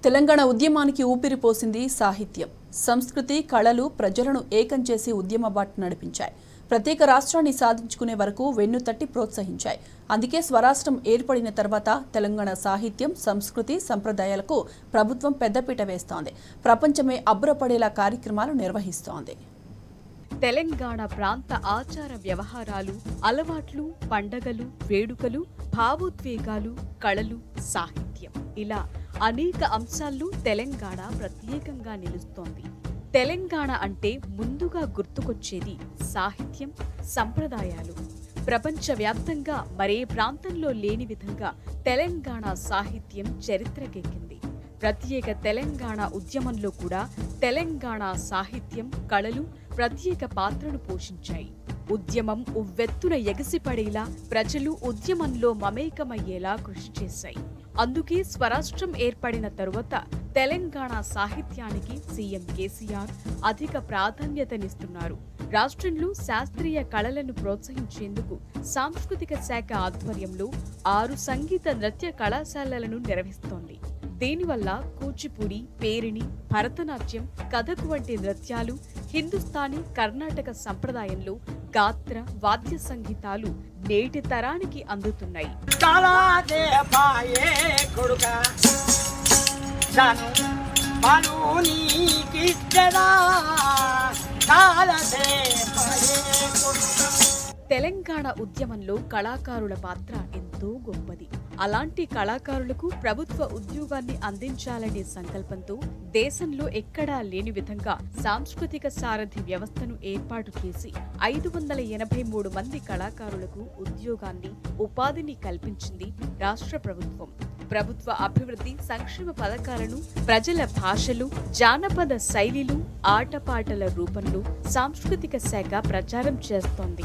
తెలంగాణ ఉద్యమానికి ఊపిరి పోసింది సాహిత్యం సంస్కృతి కళలు ప్రజలను ఏకం చేసి ఉద్యమ బాట నడిపించాయి ప్రత్యేక రాష్ట్రాన్ని సాధించుకునే వరకు వెన్నుతట్టి ప్రోత్సహించాయి అందుకే స్వరాష్ట్రం ఏర్పడిన తర్వాత తెలంగాణ సాహిత్యం సంస్కృతి సంప్రదాయాలకు ప్రభుత్వం పెద్దపీట వేస్తోంది ప్రపంచమే అబ్బురపడేలా కార్యక్రమాలు నిర్వహిస్తోంది తెలంగాణ ప్రాంత ఆచార వ్యవహారాలు అలవాట్లు పండగలు వేడుకలు భావోద్వేగాలు కళలు సాహిత్యం ఇలా అనేక అంశాల్లో తెలంగాణ ప్రత్యేకంగా నిలుస్తోంది తెలంగాణ అంటే ముందుగా గుర్తుకొచ్చేది సాహిత్యం సంప్రదాయాలు ప్రపంచవ్యాప్తంగా మరే ప్రాంతంలో లేని విధంగా తెలంగాణ సాహిత్యం చరిత్రకెక్కింది ప్రత్యేక తెలంగాణ ఉద్యమంలో కూడా తెలంగాణ సాహిత్యం కళలు ప్రత్యేక పాత్రను పోషించాయి ఉద్యమం ఉవ్వెత్తున ఎగసిపడేలా ప్రజలు ఉద్యమంలో మమేకమయ్యేలా కృషి చేశాయి అందుకే స్వరాష్ట్రం ఏర్పడిన తరువాత తెలంగాణ సాహిత్యానికి సీఎం కేసీఆర్ అధిక ప్రాధాన్యతనిస్తున్నారు రాష్ట్రంలో శాస్త్రీయ కళలను ప్రోత్సహించేందుకు సాంస్కృతిక శాఖ ఆధ్వర్యంలో ఆరు సంగీత నృత్య కళాశాలలను నిర్వహిస్తోంది దీనివల్ల కూచిపూడి పేరిణి భరతనాట్యం కథకు వంటి నృత్యాలు హిందుస్థానీ కర్ణాటక సంప్రదాయంలో గాత్ర వాద్య సంగీతాలు నేటి తరానికి అందుతున్నాయి కాలాదే పాయే కొడుక జను పలు నీకిచ్చదా కాలదే పాయే కొడుక తెలంగాణ ఉద్యమంలో కళాకారుల పాత్ర ఎంతో గొప్పది అలాంటి కళాకారులకు ప్రభుత్వ ఉద్యోగాన్ని అందించాలనే సంకల్పంతో దేశంలో ఎక్కడా లేని విధంగా సాంస్కృతిక సారథి వ్యవస్థను ఏర్పాటు చేసి ఐదు వందల ఎనభై మూడు మంది కళాకారులకు ఉద్యోగాన్ని ఉపాధిని కల్పించింది రాష్ట్ర ప్రభుత్వం ప్రభుత్వ అభివృద్ధి సంక్షేమ పథకాలను ప్రజల భాషలు జానపద శైలిలు ఆటపాటల రూపంలో సాంస్కృతిక శాఖ ప్రచారం చేస్తోంది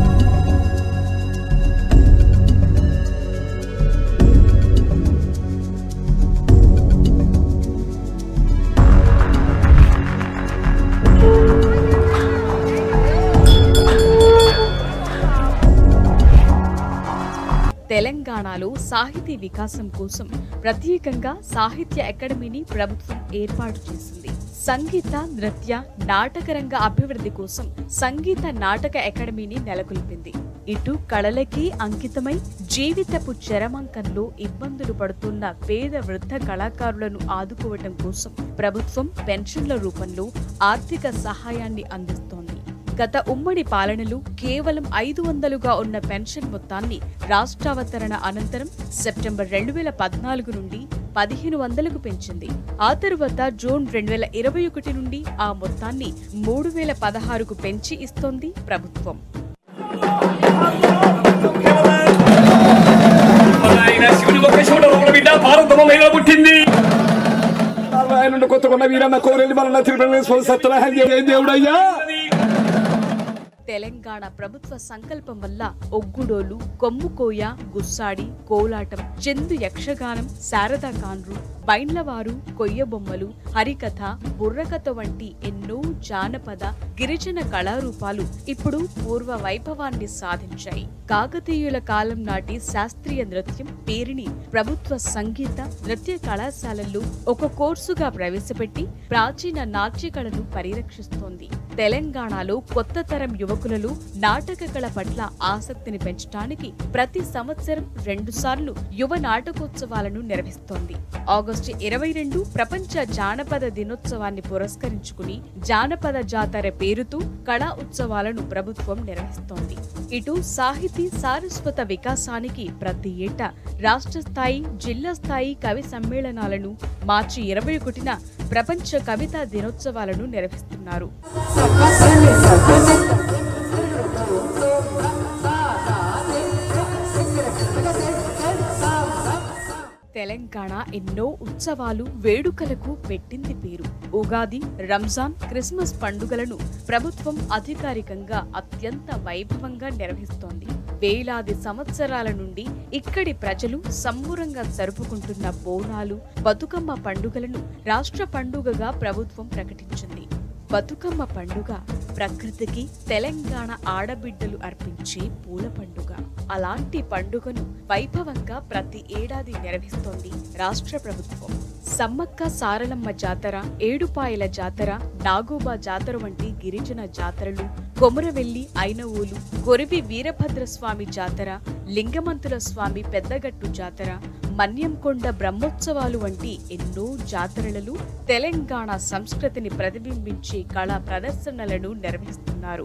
తెలంగాణలో సాహితీ వికాసం కోసం ప్రత్యేకంగా సాహిత్య అకాడమీని ప్రభుత్వం ఏర్పాటు చేసింది సంగీత నృత్య నాటక రంగ అభివృద్ధి కోసం సంగీత నాటక అకాడమీని నెలకొల్పింది ఇటు కళలకి అంకితమై జీవితపు చరమాంకంలో ఇబ్బందులు పడుతున్న పేద వృద్ధ కళాకారులను ఆదుకోవటం కోసం ప్రభుత్వం పెన్షన్ల రూపంలో ఆర్థిక సహాయాన్ని అందిస్తోంది గత ఉమ్మడి పాలనలో కేవలం ఐదు వందలుగా ఉన్న పెన్షన్ మొత్తాన్ని రాష్ట్రావతరణ అనంతరం సెప్టెంబర్ రెండు వేల పద్నాలుగు నుండి పదిహేను వందలకు పెంచింది ఆ తరువాత జూన్ రెండు వేల ఇరవై ఒకటి నుండి ఆ మొత్తాన్ని మూడు వేల పదహారుకు పెంచి ఇస్తోంది ప్రభుత్వం ఆయన శివుని ఒక శివుడు ఒక బిడ్డ భారతమైనా పుట్టింది ఆయన కొత్తకొండ వీరన్న కోరెల్లి మన తిరుపతి సత్యనారాయణ దేవుడయ్యా తెలంగాణ ప్రభుత్వ సంకల్పం వల్ల ఒగ్గుడోలు కొమ్ముకోయ గుస్సాడి కోలాటం చెందు యక్షగానం శారదా కాన్రు బైండ్లవారు కొయ్యబొమ్మలు హరికథ బుర్రకథ వంటి ఎన్నో జానపద గిరిజన కళారూపాలు ఇప్పుడు పూర్వ వైభవాన్ని సాధించాయి కాకతీయుల కాలం నాటి శాస్త్రీయ నృత్యం పేరిని ప్రభుత్వ సంగీత నృత్య కళాశాలల్లో ఒక కోర్సుగా ప్రవేశపెట్టి ప్రాచీన నాట్యకళను పరిరక్షిస్తోంది తెలంగాణలో కొత్త తరం యువకులలో నాటక కళ పట్ల ఆసక్తిని పెంచడానికి ప్రతి సంవత్సరం రెండు సార్లు యువ నాటకోత్సవాలను నిర్వహిస్తోంది ఆగస్టు ఇరవై రెండు ప్రపంచ జానపద దినోత్సవాన్ని పురస్కరించుకుని జానపద జాతర పేరుతో కళా ఉత్సవాలను ప్రభుత్వం నిర్వహిస్తోంది ఇటు సాహితీ సారస్వత వికాసానికి ప్రతి ఏటా రాష్ట్ర స్థాయి జిల్లా స్థాయి కవి సమ్మేళనాలను మార్చి ఇరవై ఒకటిన ప్రపంచ కవితా దినోత్సవాలను నిర్వహిస్తున్నారు తెలంగాణ ఎన్నో ఉత్సవాలు వేడుకలకు పెట్టింది పేరు ఉగాది రంజాన్ క్రిస్మస్ పండుగలను ప్రభుత్వం అధికారికంగా అత్యంత వైభవంగా నిర్వహిస్తోంది వేలాది సంవత్సరాల నుండి ఇక్కడి ప్రజలు సంబురంగా జరుపుకుంటున్న బోనాలు బతుకమ్మ పండుగలను రాష్ట్ర పండుగగా ప్రభుత్వం ప్రకటించింది బతుకమ్మ పండుగ ప్రకృతికి తెలంగాణ ఆడబిడ్డలు అర్పించే పూల పండుగ అలాంటి పండుగను వైభవంగా ప్రతి ఏడాది నిర్వహిస్తోంది రాష్ట్ర ప్రభుత్వం సమ్మక్క సారలమ్మ జాతర ఏడుపాయల జాతర నాగోబా జాతర వంటి గిరిజన జాతరలు కొమురవెల్లి ఐనవోలు కొరివి వీరభద్రస్వామి జాతర లింగమంతుల స్వామి పెద్దగట్టు జాతర మన్యంకొండ బ్రహ్మోత్సవాలు వంటి ఎన్నో జాతరలలో తెలంగాణ సంస్కృతిని ప్రతిబింబించే కళా ప్రదర్శనలను నిర్వహిస్తున్నారు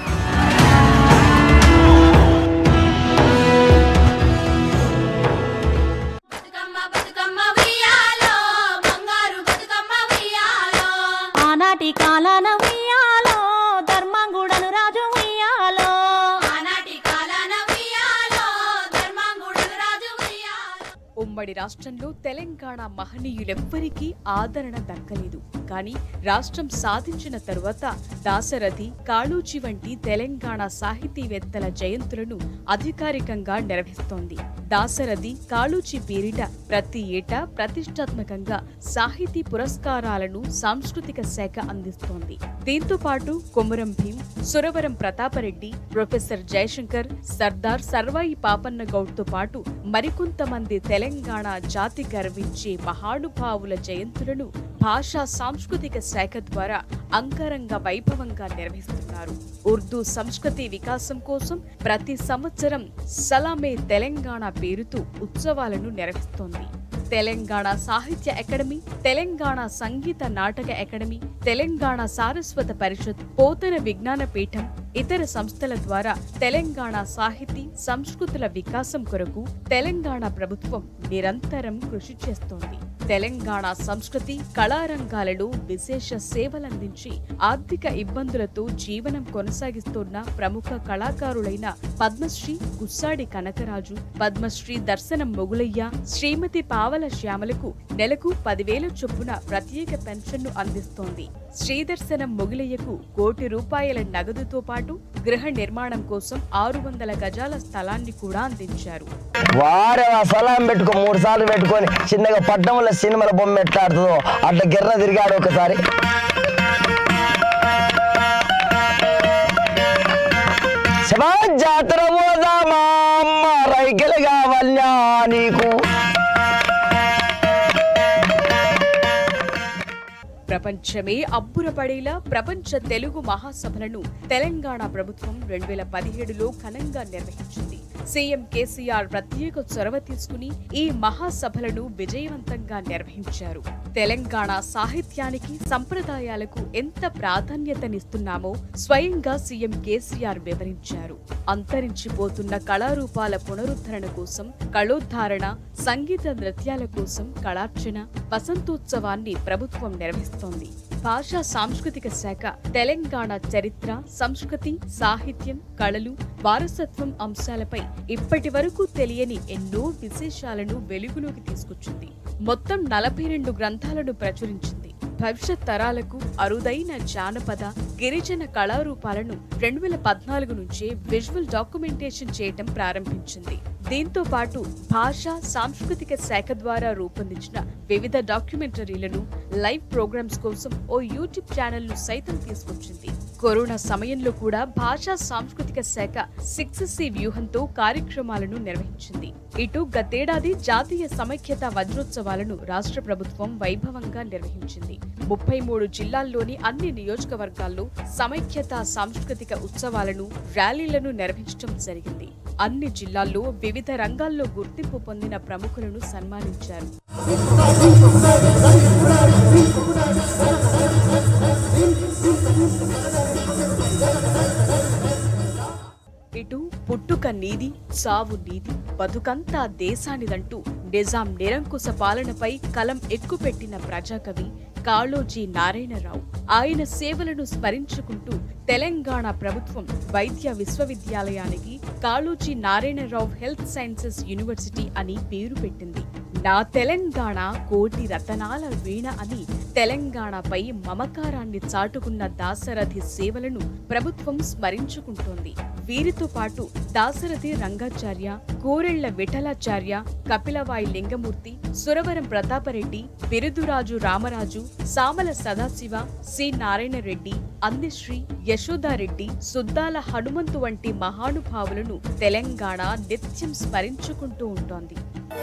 బతుకమ్మ బతుకమ్మ ఉయ్యాలో బంగారు బతుకమ్మ ఉయ్యాలో ఆనాటి కాలాన ఉయ్యాలో ధర్మంగుడను రాజు ఉయ్యాలో ఆనాటి కాలాన ఉయ్యాలో ధర్మాంగుడు రాజు ఉయ్యాలో ఉమ్మడి రాష్ట్రంలో తెలంగాణ మహనీయులెవ్వరికీ ఆదరణ దక్కలేదు కానీ రాష్ట్రం సాధించిన తరువాత దాసరథి కాళూచి వంటి తెలంగాణ సాహితీవేత్తల జయంతులను అధికారికంగా నిర్వహిస్తోంది దాసరథి కాళూచి పేరిట ప్రతి ఏటా ప్రతిష్టాత్మకంగా సాహితీ పురస్కారాలను సాంస్కృతిక శాఖ అందిస్తోంది దీంతో పాటు కొమురం భీం సురవరం ప్రతాపరెడ్డి ప్రొఫెసర్ జయశంకర్ సర్దార్ సర్వాయి పాపన్న గౌడ్తో పాటు మరికొంతమంది తెలంగాణ జాతి గర్వించే మహానుభావుల జయంతులను భాషా సాంస్కృతిక శాఖ ద్వారా అంగరంగ వైభవంగా నిర్వహిస్తున్నారు ఉర్దూ సంస్కృతి వికాసం కోసం ప్రతి సంవత్సరం సలామే తెలంగాణ పేరుతో ఉత్సవాలను నిర్వహిస్తోంది తెలంగాణ సాహిత్య అకాడమీ తెలంగాణ సంగీత నాటక అకాడమీ తెలంగాణ సారస్వత పరిషత్ పోతన విజ్ఞాన పీఠం ఇతర సంస్థల ద్వారా తెలంగాణ సాహితీ సంస్కృతుల వికాసం కొరకు తెలంగాణ ప్రభుత్వం నిరంతరం కృషి చేస్తోంది తెలంగాణ సంస్కృతి కళారంగాలలో విశేష సేవలందించి ఆర్థిక ఇబ్బందులతో జీవనం కొనసాగిస్తున్న ప్రముఖ కళాకారులైన పద్మశ్రీ గుస్సాడి కనకరాజు పద్మశ్రీ దర్శనం మొగులయ్య శ్రీమతి పావల శ్యామలకు నెలకు పదివేల చొప్పున ప్రత్యేక పెన్షన్ను అందిస్తోంది శ్రీదర్శనం మొగులయ్యకు కోటి రూపాయల నగదుతో పాటు గృహ నిర్మాణం కోసం ఆరు వందల గజాల స్థలాన్ని కూడా అందించారు వారే ఆ సలాం పెట్టుకో మూడు సార్లు పెట్టుకొని చిన్నగా పట్టణంలో సినిమాల బొమ్మ ఎట్లా ఆడుతుందో అట్లా గిర్ర తిరిగాడు ఒకసారి శివా జాతర పోదామా అమ్మ రైకెలు కావాలా నీకు ప్రపంచమే అబ్బురపడేలా ప్రపంచ తెలుగు మహాసభలను తెలంగాణ ప్రభుత్వం రెండు వేల పదిహేడులో ఘనంగా నిర్వహించింది సీఎం కేసీఆర్ ప్రత్యేక చొరవ తీసుకుని ఈ మహాసభలను విజయవంతంగా నిర్వహించారు తెలంగాణ సాహిత్యానికి సంప్రదాయాలకు ఎంత ప్రాధాన్యతనిస్తున్నామో స్వయంగా సీఎం కేసీఆర్ వివరించారు అంతరించిపోతున్న కళారూపాల పునరుద్ధరణ కోసం కళోద్ధారణ సంగీత నృత్యాల కోసం కళార్చన వసంతోత్సవాన్ని ప్రభుత్వం నిర్వహిస్తోంది భాషా సాంస్కృతిక శాఖ తెలంగాణ చరిత్ర సంస్కృతి సాహిత్యం కళలు వారసత్వం అంశాలపై ఇప్పటి వరకు తెలియని ఎన్నో విశేషాలను వెలుగులోకి తీసుకొచ్చింది మొత్తం నలభై రెండు గ్రంథాలను ప్రచురించింది భవిష్యత్ తరాలకు అరుదైన జానపద గిరిజన కళారూపాలను రెండు వేల పద్నాలుగు నుంచే విజువల్ డాక్యుమెంటేషన్ చేయటం ప్రారంభించింది దీంతో పాటు భాష సాంస్కృతిక శాఖ ద్వారా రూపొందించిన వివిధ డాక్యుమెంటరీలను లైవ్ ప్రోగ్రామ్స్ కోసం ఓ యూట్యూబ్ ఛానల్ ను సైతం తీసుకొచ్చింది కరోనా సమయంలో కూడా భాషా సాంస్కృతిక శాఖ సిక్స్ సి వ్యూహంతో కార్యక్రమాలను నిర్వహించింది ఇటు గతేడాది జాతీయ సమైక్యత వజ్రోత్సవాలను రాష్ట్ర ప్రభుత్వం వైభవంగా నిర్వహించింది ముప్పై మూడు జిల్లాల్లోని అన్ని నియోజకవర్గాల్లో సమైక్యత సాంస్కృతిక ఉత్సవాలను ర్యాలీలను నిర్వహించడం జరిగింది అన్ని జిల్లాల్లో వివిధ రంగాల్లో గుర్తింపు పొందిన ప్రముఖులను సన్మానించారు ఇటు పుట్టుక నీది సావు నీది బతుకంతా దేశానిదంటూ నిజాం నిరంకుశ పాలనపై కలం ఎక్కుపెట్టిన ప్రజాకవి కాళోజీ నారాయణరావు ఆయన సేవలను స్మరించుకుంటూ తెలంగాణ ప్రభుత్వం వైద్య విశ్వవిద్యాలయానికి Kaloji Narayanarao health sciences university అని పేరు పెట్టింది నా తెలంగాణ కోటి రతనాల వీణ అని తెలంగాణపై మమకారాన్ని చాటుకున్న దాశరథి సేవలను ప్రభుత్వం స్మరించుకుంటోంది వీరితో పాటు దాశరథి రంగాచార్య కోరెళ్ల విఠలాచార్య కపిలవాయి లింగమూర్తి సురవరం ప్రతాపరెడ్డి బిరుదురాజు రామరాజు సామల సదాశివ సి నారాయణ రెడ్డి అందిశ్రీ యశోదారెడ్డి సుద్దాల హనుమంతు వంటి మహానుభావులను తెలంగాణ నిత్యం స్మరించుకుంటూ ఉంటోంది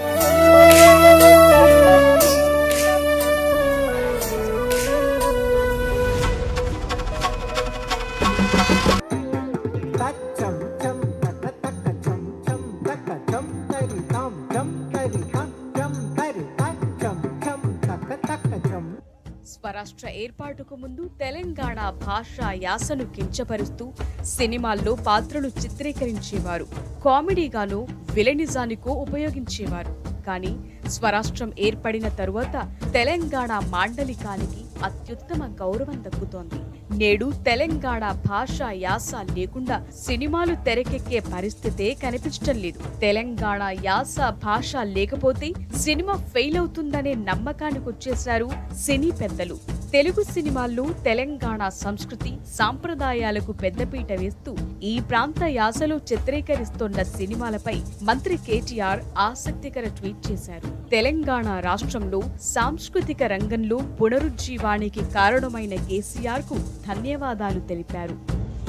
చం చం తక తక చం చం తక చం తరి తం చం తరి తం చం తరి తక చం చం తక తక చం స్వరాష్ట్ర ఏర్పాటుకు ముందు తెలంగాణ భాష యాసను కించపరుస్తూ సినిమాల్లో పాత్రలు చిత్రీకరించేవారు కామెడీగానో విలనిజానికో ఉపయోగించేవారు కానీ స్వరాష్ట్రం ఏర్పడిన తరువాత తెలంగాణ మాండలికానికి అత్యుత్తమ గౌరవం దక్కుతోంది నేడు తెలంగాణ భాష యాస లేకుండా సినిమాలు తెరకెక్కే పరిస్థితే కనిపించడం లేదు తెలంగాణ యాస భాష లేకపోతే సినిమా ఫెయిల్ అవుతుందనే నమ్మకానికి వచ్చేశారు సినీ పెద్దలు తెలుగు సినిమాల్లో తెలంగాణ సంస్కృతి సాంప్రదాయాలకు పెద్దపీట వేస్తూ ఈ ప్రాంత యాసలో చిత్రీకరిస్తున్న సినిమాలపై మంత్రి కేటీఆర్ ఆసక్తికర ట్వీట్ చేశారు తెలంగాణ రాష్ట్రంలో సాంస్కృతిక రంగంలో పునరుజ్జీవానికి కారణమైన కేసీఆర్ కు ధన్యవాదాలు తెలిపారు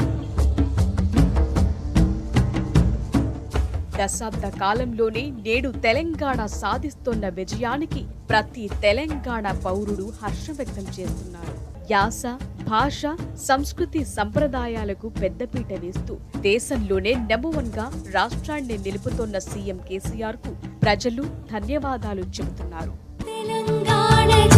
దశాబ్ద కాలంలోనే నేడు తెలంగాణ సాధిస్తున్న విజయానికి ప్రతి తెలంగాణ పౌరుడు హర్షం వ్యక్తం చేస్తున్నారు యాస భాష సంస్కృతి సంప్రదాయాలకు పెద్దపీట వేస్తూ దేశంలోనే నెంబర్ వన్ గా రాష్ట్రాన్ని నిలుపుతున్న సీఎం కేసీఆర్ కు ప్రజలు ధన్యవాదాలు చెబుతున్నారు తెలంగాణ